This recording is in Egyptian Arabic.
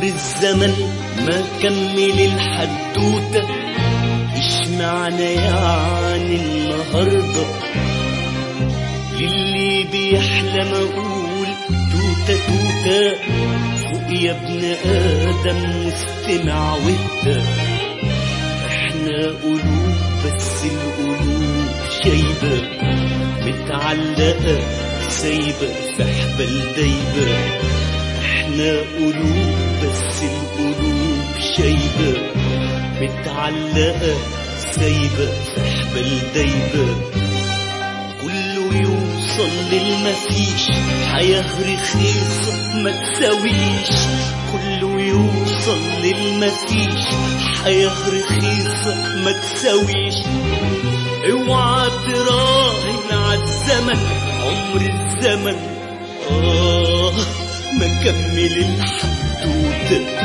عمر الزمن ما كمل الحدوتة إيش معنى يعني النهاردة للي بيحلم أقول توتة توتة فوق يا ابن آدم واستمع واهدى احنا قلوب بس القلوب شايبة متعلقة سايبة في حبل دايبة احنا قلوب بس القلوب شايبة متعلقة سايبة في حبل دايبة كله يوصل للمفيش حياة رخيصة ما تساويش كله يوصل للمفيش حياة رخيصة ما تساويش اوعى تراهن عالزمن عمر الزمن آه ما كمل الحدوتة